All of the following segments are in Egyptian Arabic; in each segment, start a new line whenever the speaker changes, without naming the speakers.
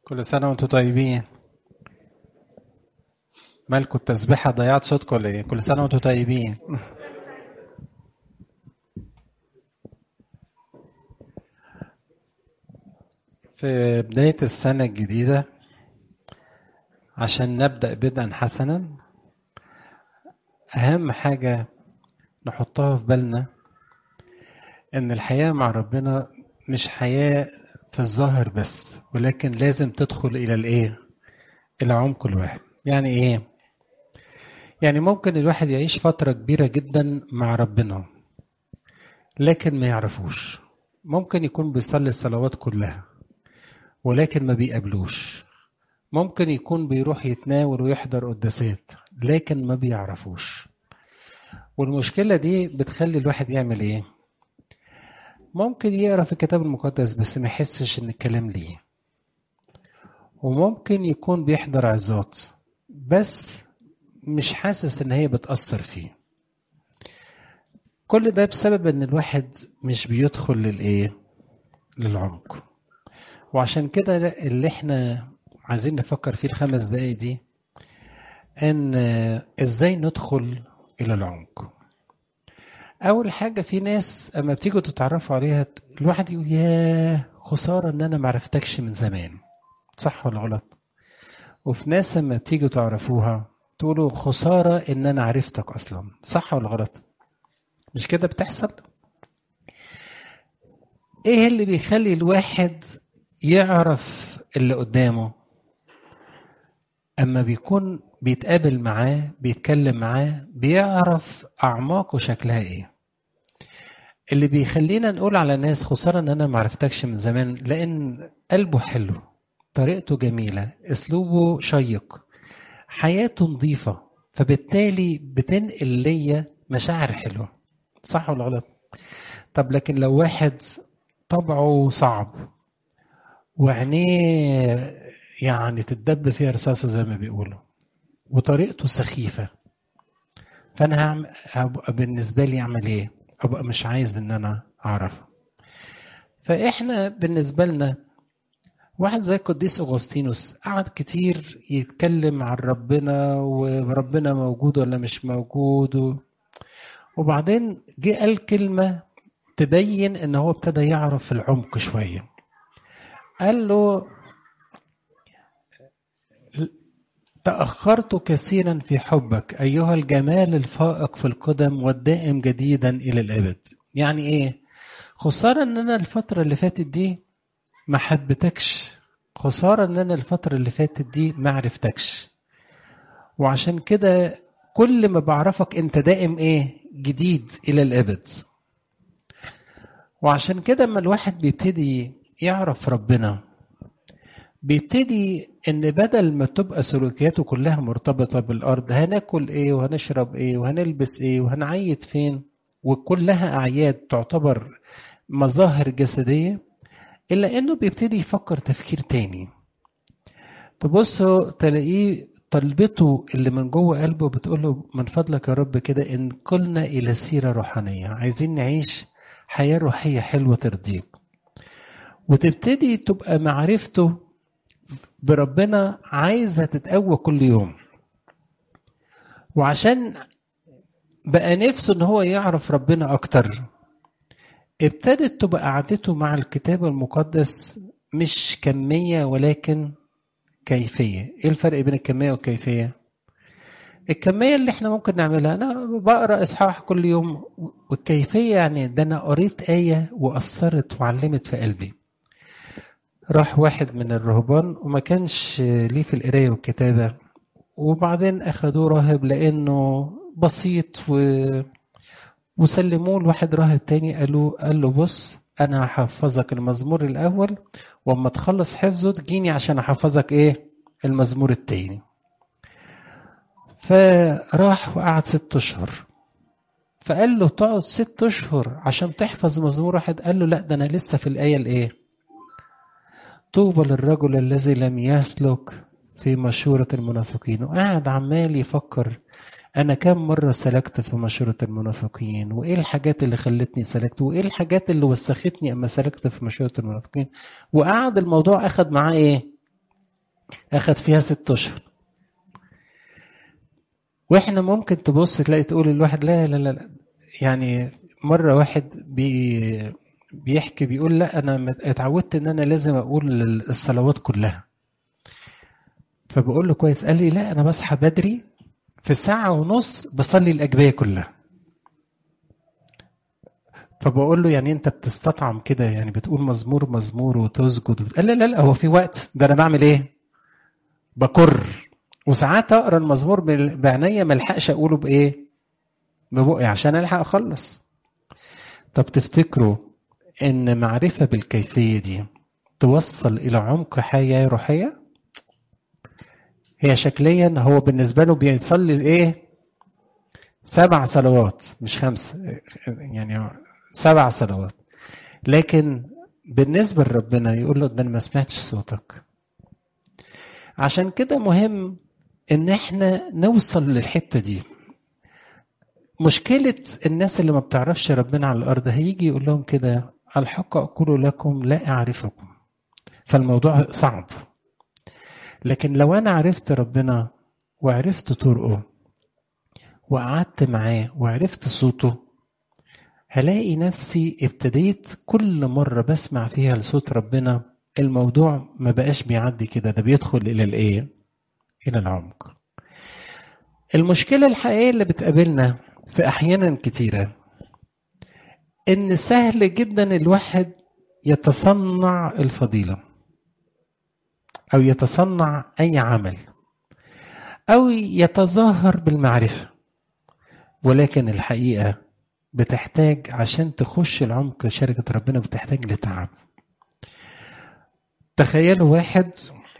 كل سنة وانتم طيبين مالكم التسبيحة ضيعت صوتكم ولا ايه؟ كل سنة وانتم طيبين في بداية السنة الجديدة عشان نبدأ بدءا حسنا أهم حاجة نحطها في بالنا إن الحياة مع ربنا مش حياة في الظاهر بس ولكن لازم تدخل إلى الإيه؟ إلى عمق الواحد يعني إيه؟ يعني ممكن الواحد يعيش فترة كبيرة جدا مع ربنا لكن ما يعرفوش ممكن يكون بيصلي الصلوات كلها ولكن ما بيقابلوش ممكن يكون بيروح يتناول ويحضر قداسات لكن ما بيعرفوش والمشكلة دي بتخلي الواحد يعمل ايه ممكن يقرا في الكتاب المقدس بس ما يحسش ان الكلام ليه وممكن يكون بيحضر عظات بس مش حاسس ان هي بتأثر فيه كل ده بسبب ان الواحد مش بيدخل للايه للعمق وعشان كده اللي احنا عايزين نفكر فيه الخمس دقايق دي ان ازاي ندخل الى العمق اول حاجه في ناس اما بتيجوا تتعرفوا عليها الواحد يقول يا خساره ان انا ما عرفتكش من زمان صح ولا غلط وفي ناس اما بتيجوا تعرفوها تقولوا خساره ان انا عرفتك اصلا صح ولا غلط مش كده بتحصل ايه اللي بيخلي الواحد يعرف اللي قدامه اما بيكون بيتقابل معاه بيتكلم معاه بيعرف اعماقه شكلها ايه اللي بيخلينا نقول على ناس خسارة ان انا معرفتكش من زمان لان قلبه حلو طريقته جميلة اسلوبه شيق حياته نظيفة فبالتالي بتنقل ليا مشاعر حلوة صح ولا غلط طب لكن لو واحد طبعه صعب وعينيه يعني تتدب فيها رصاصة زي ما بيقولوا وطريقته سخيفة فأنا هعمل هبقى بالنسبة لي أعمل إيه؟ أبقى مش عايز إن أنا أعرفه فإحنا بالنسبة لنا واحد زي القديس أغسطينوس قعد كتير يتكلم عن ربنا وربنا موجود ولا مش موجود وبعدين جه قال كلمة تبين إن هو ابتدى يعرف العمق شوية قال له تأخرت كثيرا في حبك أيها الجمال الفائق في القدم والدائم جديدا إلى الأبد يعني إيه خسارة أن أنا الفترة اللي فاتت دي ما حبتكش خسارة أن أنا الفترة اللي فاتت دي ما عرفتكش وعشان كده كل ما بعرفك أنت دائم إيه جديد إلى الأبد وعشان كده اما الواحد بيبتدي يعرف ربنا بيبتدي ان بدل ما تبقى سلوكياته كلها مرتبطه بالارض هناكل ايه وهنشرب ايه وهنلبس ايه وهنعيد فين وكلها اعياد تعتبر مظاهر جسديه الا انه بيبتدي يفكر تفكير تاني تبصوا تلاقيه طلبته اللي من جوه قلبه بتقول له من فضلك يا رب كده ان قلنا الى سيره روحانيه عايزين نعيش حياه روحيه حلوه ترضيك وتبتدي تبقى معرفته بربنا عايزة تتقوى كل يوم وعشان بقى نفسه ان هو يعرف ربنا اكتر ابتدت تبقى قعدته مع الكتاب المقدس مش كمية ولكن كيفية ايه الفرق بين الكمية والكيفية الكمية اللي احنا ممكن نعملها انا بقرا اصحاح كل يوم والكيفية يعني ده انا قريت آية واثرت وعلمت في قلبي راح واحد من الرهبان وما كانش ليه في القراية والكتابة وبعدين أخدوه راهب لأنه بسيط و... وسلموه لواحد راهب تاني قالوا قال له بص أنا هحفظك المزمور الأول وأما تخلص حفظه تجيني عشان أحفظك إيه المزمور التاني فراح وقعد ست أشهر فقال له تقعد ست أشهر عشان تحفظ مزمور واحد قال له لا ده أنا لسه في الآية الإيه طوبى للرجل الذي لم يسلك في مشورة المنافقين وقاعد عمال يفكر أنا كم مرة سلكت في مشورة المنافقين وإيه الحاجات اللي خلتني سلكت وإيه الحاجات اللي وسختني أما سلكت في مشورة المنافقين وقعد الموضوع أخد معاه إيه اخد فيها ست اشهر واحنا ممكن تبص تلاقي تقول الواحد لا لا لا, لا. يعني مره واحد بي بيحكي بيقول لا انا اتعودت ان انا لازم اقول الصلوات كلها فبقول له كويس قال لي لا انا بصحى بدري في ساعة ونص بصلي الأجبية كلها فبقول له يعني انت بتستطعم كده يعني بتقول مزمور مزمور وتسجد قال لا لا لا هو في وقت ده انا بعمل ايه بكر وساعات اقرا المزمور بعينيا ما الحقش اقوله بايه ببقي عشان الحق اخلص طب تفتكروا ان معرفه بالكيفيه دي توصل الى عمق حياه روحيه هي شكليا هو بالنسبه له بيصلي الايه سبع صلوات مش خمسه يعني سبع صلوات لكن بالنسبه لربنا يقول له ده انا ما سمعتش صوتك عشان كده مهم ان احنا نوصل للحته دي مشكله الناس اللي ما بتعرفش ربنا على الارض هيجي يقول لهم كده الحق اقول لكم لا اعرفكم فالموضوع صعب لكن لو انا عرفت ربنا وعرفت طرقه وقعدت معاه وعرفت صوته هلاقي نفسي ابتديت كل مرة بسمع فيها لصوت ربنا الموضوع ما بقاش بيعدي كده ده بيدخل إلى الإيه؟ إلى العمق. المشكلة الحقيقية اللي بتقابلنا في أحيانا كتيرة إن سهل جدا الواحد يتصنع الفضيلة أو يتصنع أي عمل أو يتظاهر بالمعرفة ولكن الحقيقة بتحتاج عشان تخش العمق شركة ربنا بتحتاج لتعب تخيلوا واحد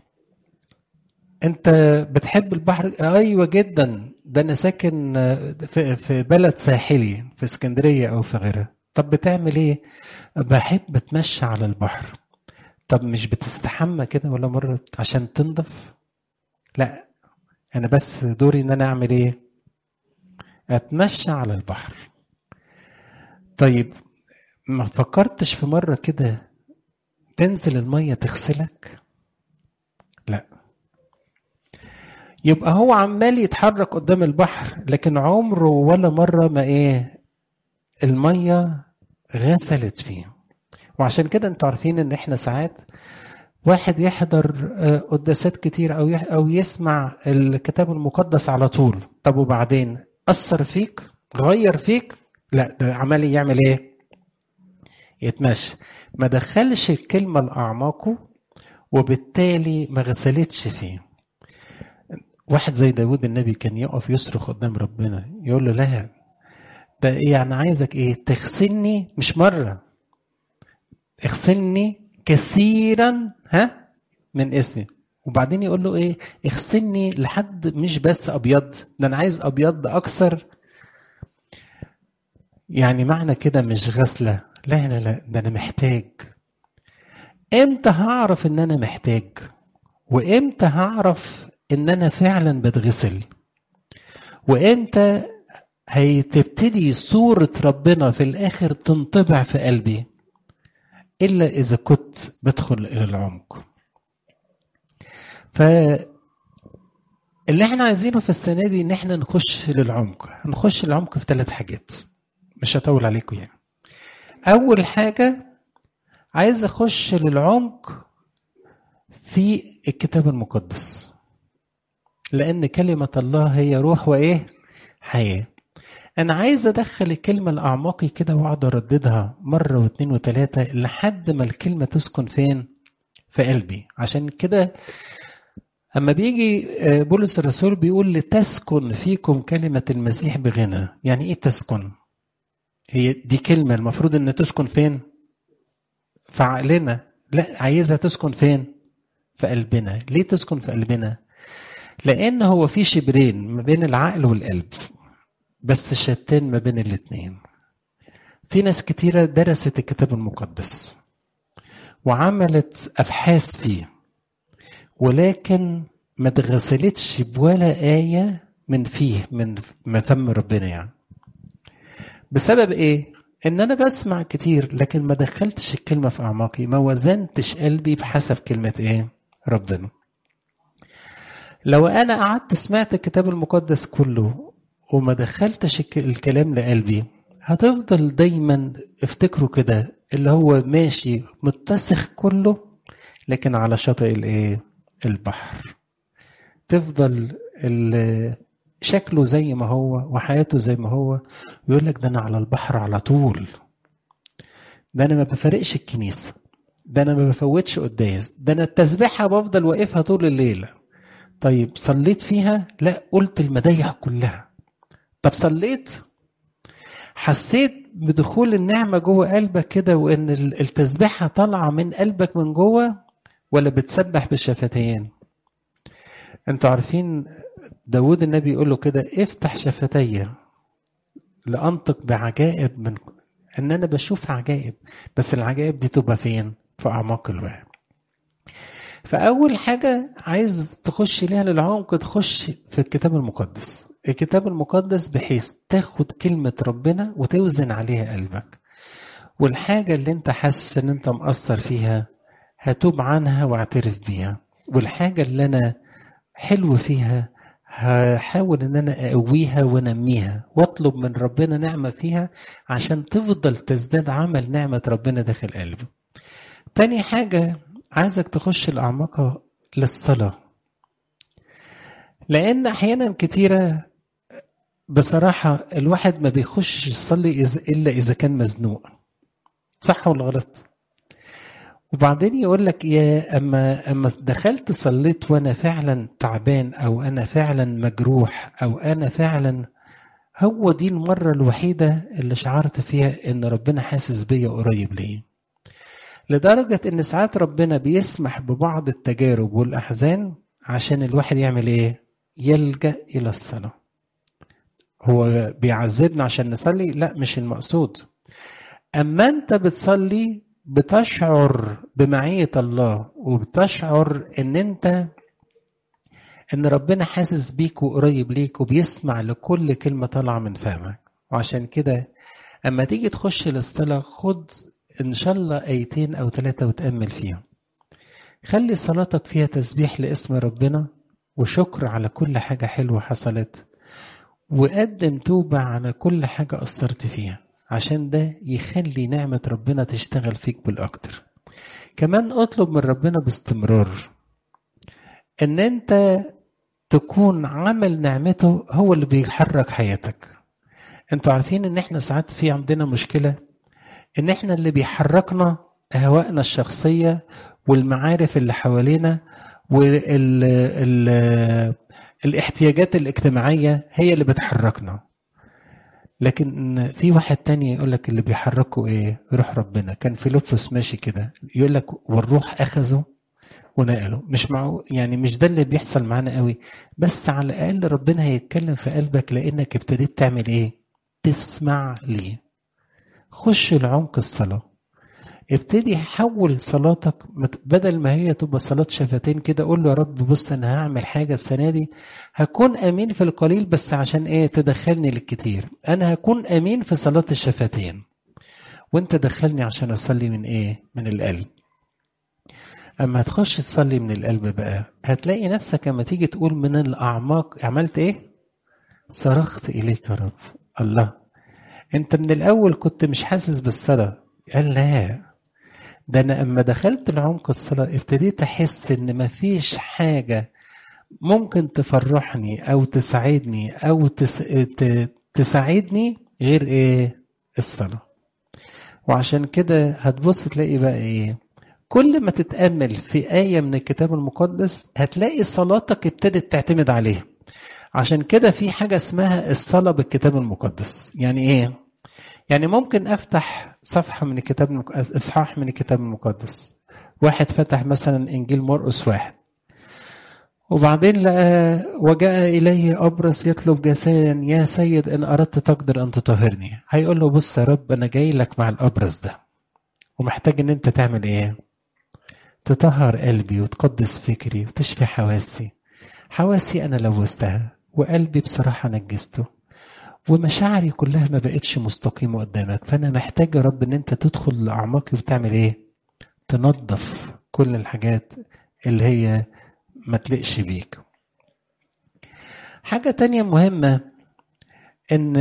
انت بتحب البحر ايوه جدا ده انا ساكن في, في بلد ساحلي في اسكندريه او في غيرها طب بتعمل ايه بحب اتمشى على البحر طب مش بتستحمى كده ولا مره عشان تنضف لا انا بس دوري ان انا اعمل ايه اتمشى على البحر طيب ما فكرتش في مره كده تنزل الميه تغسلك لا يبقى هو عمال يتحرك قدام البحر لكن عمره ولا مره ما ايه الميه غسلت فيه وعشان كده انتوا عارفين ان احنا ساعات واحد يحضر قداسات كتير او او يسمع الكتاب المقدس على طول طب وبعدين اثر فيك غير فيك لا ده عمال يعمل ايه يتمشى ما دخلش الكلمة لأعماقه وبالتالي ما غسلتش فيه واحد زي داود النبي كان يقف يصرخ قدام ربنا يقول له لا ده ايه انا عايزك ايه تغسلني مش مرة اغسلني كثيرا ها من اسمي وبعدين يقول له ايه اغسلني لحد مش بس ابيض ده انا عايز ابيض اكثر يعني معنى كده مش غسلة لا لا لا ده أنا محتاج إمتى هعرف إن أنا محتاج وإمتى هعرف إن أنا فعلا بتغسل وإمتى هتبتدي صورة ربنا في الآخر تنطبع في قلبي إلا إذا كنت بدخل إلى العمق ف اللي احنا عايزينه في السنة دي إن احنا نخش للعمق هنخش للعمق في ثلاث حاجات مش هطول عليكم يعني اول حاجه عايز اخش للعمق في الكتاب المقدس لان كلمه الله هي روح وايه حياه انا عايز ادخل الكلمه لاعماقي كده واقعد ارددها مره واثنين وثلاثه لحد ما الكلمه تسكن فين في قلبي عشان كده اما بيجي بولس الرسول بيقول لتسكن فيكم كلمه المسيح بغنى يعني ايه تسكن هي دي كلمة المفروض إن تسكن فين؟ في عقلنا، لا عايزها تسكن فين؟ في قلبنا، ليه تسكن في قلبنا؟ لأن هو في شبرين ما بين العقل والقلب بس شتان ما بين الاتنين. في ناس كتيرة درست الكتاب المقدس وعملت أبحاث فيه ولكن ما اتغسلتش بولا آية من فيه من من فم ربنا يعني. بسبب ايه ان انا بسمع كتير لكن ما دخلتش الكلمه في اعماقي ما وزنتش قلبي بحسب كلمه ايه ربنا لو انا قعدت سمعت الكتاب المقدس كله وما دخلتش الكلام لقلبي هتفضل دايما افتكروا كده اللي هو ماشي متسخ كله لكن على شاطئ الايه البحر تفضل شكله زي ما هو وحياته زي ما هو يقول لك ده انا على البحر على طول ده انا ما بفارقش الكنيسه ده انا ما بفوتش قداس ده انا التسبيحه بفضل واقفها طول الليله طيب صليت فيها لا قلت المدايح كلها طب صليت حسيت بدخول النعمه جوه قلبك كده وان التسبيحه طالعه من قلبك من جوه ولا بتسبح بالشفتين انتوا عارفين داود النبي يقول له كده افتح شفتي لانطق بعجائب من ان انا بشوف عجائب بس العجائب دي تبقى فين في اعماق الوهم فاول حاجه عايز تخش ليها للعمق تخش في الكتاب المقدس الكتاب المقدس بحيث تاخد كلمه ربنا وتوزن عليها قلبك والحاجه اللي انت حاسس ان انت مقصر فيها هتوب عنها واعترف بيها والحاجه اللي انا حلو فيها هحاول ان انا اقويها وانميها واطلب من ربنا نعمه فيها عشان تفضل تزداد عمل نعمه ربنا داخل قلبي تاني حاجه عايزك تخش الاعماق للصلاه لان احيانا كتيره بصراحه الواحد ما بيخش يصلي الا اذا كان مزنوق صح ولا غلط وبعدين يقول لك يا اما اما دخلت صليت وانا فعلا تعبان او انا فعلا مجروح او انا فعلا هو دي المره الوحيده اللي شعرت فيها ان ربنا حاسس بيا قريب ليه لدرجه ان ساعات ربنا بيسمح ببعض التجارب والاحزان عشان الواحد يعمل ايه يلجا الى الصلاه هو بيعذبنا عشان نصلي لا مش المقصود اما انت بتصلي بتشعر بمعية الله وبتشعر ان انت ان ربنا حاسس بيك وقريب ليك وبيسمع لكل كلمة طالعة من فمك وعشان كده اما تيجي تخش الصلاة خد ان شاء الله ايتين او ثلاثة وتأمل فيهم خلي صلاتك فيها تسبيح لاسم ربنا وشكر على كل حاجة حلوة حصلت وقدم توبة على كل حاجة قصرت فيها عشان ده يخلي نعمة ربنا تشتغل فيك بالأكتر كمان اطلب من ربنا باستمرار ان انت تكون عمل نعمته هو اللي بيحرك حياتك انتوا عارفين ان احنا ساعات في عندنا مشكلة ان احنا اللي بيحركنا اهوائنا الشخصية والمعارف اللي حوالينا وال ال الاحتياجات الاجتماعية هي اللي بتحركنا لكن في واحد تاني يقول لك اللي بيحركه ايه روح ربنا كان فيلبس ماشي كده يقول لك والروح اخذه ونقله مش معه يعني مش ده اللي بيحصل معانا قوي بس على الاقل ربنا هيتكلم في قلبك لانك ابتديت تعمل ايه تسمع ليه خش العمق الصلاه ابتدي حول صلاتك بدل ما هي تبقى صلاة شفتين كده قول له يا رب بص انا هعمل حاجة السنة دي هكون امين في القليل بس عشان ايه تدخلني للكتير انا هكون امين في صلاة الشفتين وانت دخلني عشان اصلي من ايه من القلب اما هتخش تصلي من القلب بقى هتلاقي نفسك اما تيجي تقول من الاعماق عملت ايه صرخت اليك يا رب الله انت من الاول كنت مش حاسس بالصلاة قال لا ده انا اما دخلت العمق الصلاه ابتديت احس ان مفيش حاجه ممكن تفرحني او تسعدني او تس... ت... تساعدني غير ايه الصلاه وعشان كده هتبص تلاقي بقى ايه كل ما تتامل في ايه من الكتاب المقدس هتلاقي صلاتك ابتدت تعتمد عليها عشان كده في حاجه اسمها الصلاه بالكتاب المقدس يعني ايه يعني ممكن افتح صفحه من الكتاب المقدس اصحاح من الكتاب المقدس واحد فتح مثلا انجيل مرقس واحد وبعدين لقى وجاء اليه ابرص يطلب جسدا يا سيد ان اردت تقدر ان تطهرني هيقول له بص يا رب انا جاي لك مع الابرص ده ومحتاج ان انت تعمل ايه تطهر قلبي وتقدس فكري وتشفي حواسي حواسي انا لوثتها وقلبي بصراحه نجسته ومشاعري كلها ما بقتش مستقيمه قدامك فانا محتاج يا رب ان انت تدخل لاعماقي وتعمل ايه تنظف كل الحاجات اللي هي ما تلقش بيك حاجة تانية مهمة ان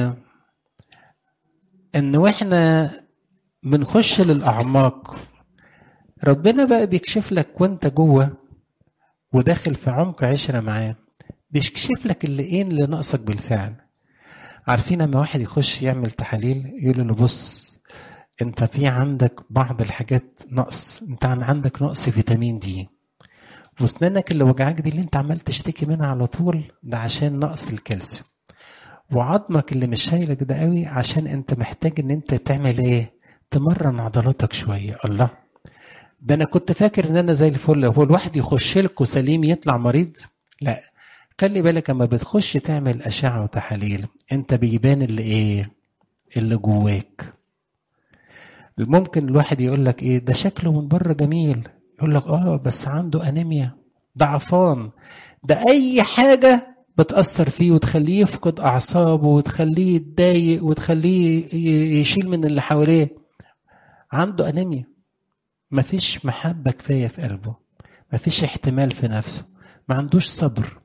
ان واحنا بنخش للاعماق ربنا بقى بيكشف لك وانت جوه وداخل في عمق عشره معاه بيكشف لك اللي ايه اللي ناقصك بالفعل عارفين لما واحد يخش يعمل تحاليل يقول له بص انت في عندك بعض الحاجات نقص انت عندك نقص فيتامين دي واسنانك اللي وجعاك دي اللي انت عمال تشتكي منها على طول ده عشان نقص الكالسيوم وعظمك اللي مش شايلك ده قوي عشان انت محتاج ان انت تعمل ايه تمرن عضلاتك شويه الله ده انا كنت فاكر ان انا زي الفل هو الواحد يخش لكم سليم يطلع مريض لا خلي بالك اما بتخش تعمل اشعه وتحاليل انت بيبان اللي ايه اللي جواك ممكن الواحد يقول لك ايه ده شكله من بره جميل يقول لك اه بس عنده انيميا ضعفان ده اي حاجه بتأثر فيه وتخليه يفقد أعصابه وتخليه يتضايق وتخليه يشيل من اللي حواليه عنده أنيميا مفيش محبة كفاية في قلبه مفيش احتمال في نفسه ما عندوش صبر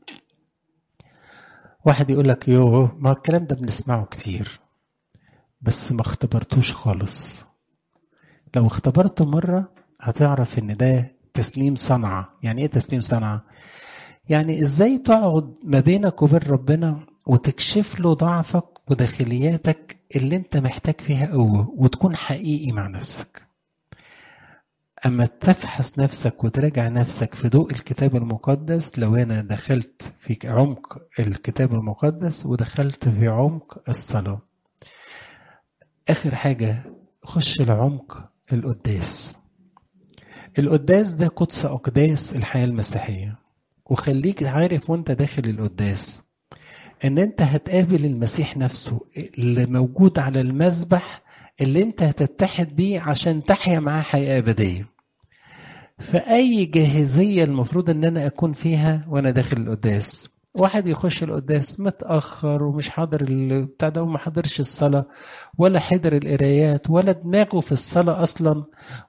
واحد يقول لك يوه ما الكلام ده بنسمعه كتير بس ما اختبرتوش خالص لو اختبرته مرة هتعرف ان ده تسليم صنعة يعني ايه تسليم صنعة يعني ازاي تقعد ما بينك وبين ربنا وتكشف له ضعفك وداخلياتك اللي انت محتاج فيها قوة وتكون حقيقي مع نفسك اما تفحص نفسك وتراجع نفسك في ضوء الكتاب المقدس لو انا دخلت في عمق الكتاب المقدس ودخلت في عمق الصلاة اخر حاجة خش لعمق القداس القداس ده قدس اقداس الحياة المسيحية وخليك عارف وانت داخل القداس ان انت هتقابل المسيح نفسه اللي موجود على المذبح اللي انت هتتحد بيه عشان تحيا معاه حياة أبدية فأي جاهزية المفروض ان انا اكون فيها وانا داخل القداس واحد يخش القداس متأخر ومش حاضر بتاع ده وما حضرش الصلاة ولا حضر القرايات ولا دماغه في الصلاة أصلا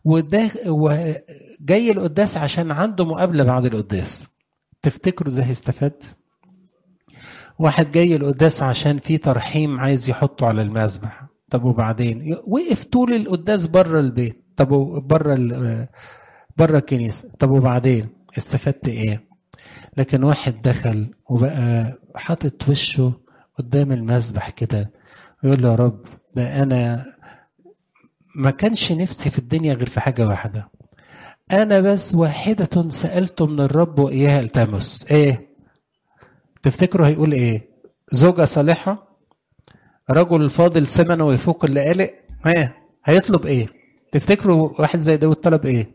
وجاي القداس عشان عنده مقابلة بعد القداس تفتكروا ده هيستفاد؟ واحد جاي القداس عشان في ترحيم عايز يحطه على المذبح طب وبعدين وقف طول القداس بره البيت طب بره بره الكنيسه طب وبعدين استفدت ايه لكن واحد دخل وبقى حاطط وشه قدام المذبح كده ويقول له يا رب ده انا ما كانش نفسي في الدنيا غير في حاجه واحده انا بس واحده سالت من الرب واياها التمس ايه تفتكروا هيقول ايه زوجة صالحة رجل فاضل ثمنه ويفوق اللي قلق ها هيطلب ايه تفتكروا واحد زي داود طلب ايه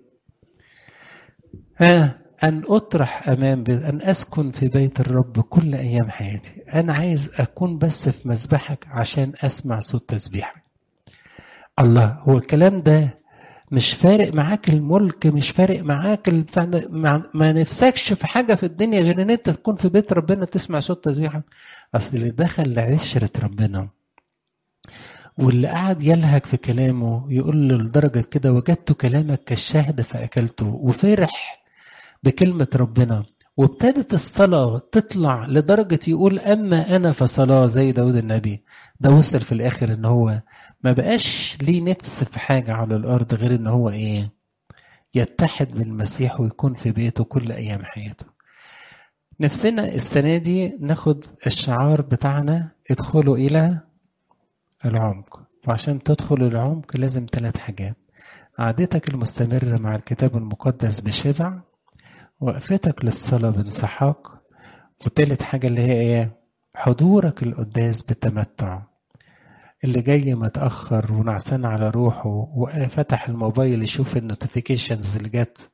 ها أن أطرح أمام بيت أن أسكن في بيت الرب كل أيام حياتي أنا عايز أكون بس في مذبحك عشان أسمع صوت تسبيحك الله هو الكلام ده مش فارق معاك الملك مش فارق معاك البتاع ده ما نفسكش في حاجه في الدنيا غير ان انت تكون في بيت ربنا تسمع صوت تسبيحه اصل اللي دخل لعشره ربنا واللي قعد يلهج في كلامه يقول له لدرجه كده وجدت كلامك كالشهد فاكلته وفرح بكلمه ربنا وابتدت الصلاة تطلع لدرجة يقول أما أنا فصلاة زي داود النبي ده وصل في الآخر إن هو ما بقاش ليه نفس في حاجة على الأرض غير إن هو إيه يتحد بالمسيح ويكون في بيته كل أيام حياته نفسنا السنة دي ناخد الشعار بتاعنا ادخلوا إلى العمق وعشان تدخل العمق لازم ثلاث حاجات عادتك المستمرة مع الكتاب المقدس بشبع وقفتك للصلاة بانسحاق وتالت حاجة اللي هي ايه حضورك القداس بالتمتع اللي جاي متأخر ونعسان على روحه وفتح الموبايل يشوف النوتيفيكيشنز اللي جت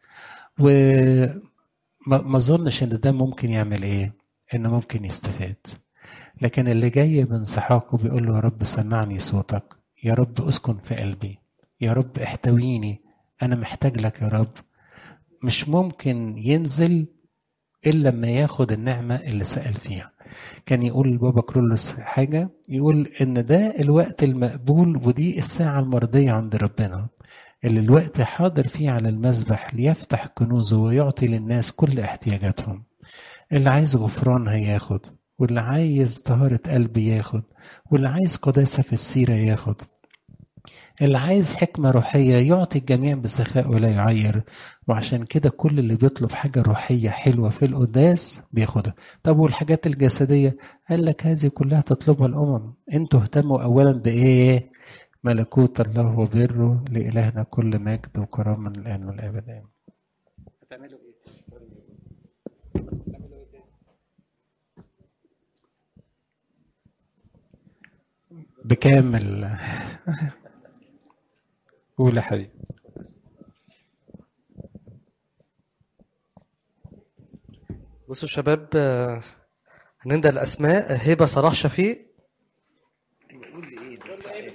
وما اظنش ان ده ممكن يعمل ايه انه ممكن يستفاد لكن اللي جاي بانسحاق وبيقول له يا رب سمعني صوتك يا رب اسكن في قلبي يا رب احتويني انا محتاج لك يا رب مش ممكن ينزل إلا لما ياخد النعمة اللي سأل فيها كان يقول بابا كرولوس حاجة يقول إن ده الوقت المقبول ودي الساعة المرضية عند ربنا اللي الوقت حاضر فيه على المذبح ليفتح كنوزه ويعطي للناس كل احتياجاتهم اللي عايز غفران هياخد واللي عايز طهارة قلب ياخد واللي عايز قداسة في السيرة ياخد اللي عايز حكمة روحية يعطي الجميع بسخاء ولا يعير وعشان كده كل اللي بيطلب حاجة روحية حلوة في القداس بياخدها طب والحاجات الجسدية قال لك هذه كلها تطلبها الأمم انتوا اهتموا أولا بإيه ملكوت الله وبره لإلهنا كل مجد وكرم من الآن والأبد آمين هتعملوا إيه؟ بكامل قول يا حبيبي
بصوا شباب آه، هنندى الأسماء هبة صلاح شفيق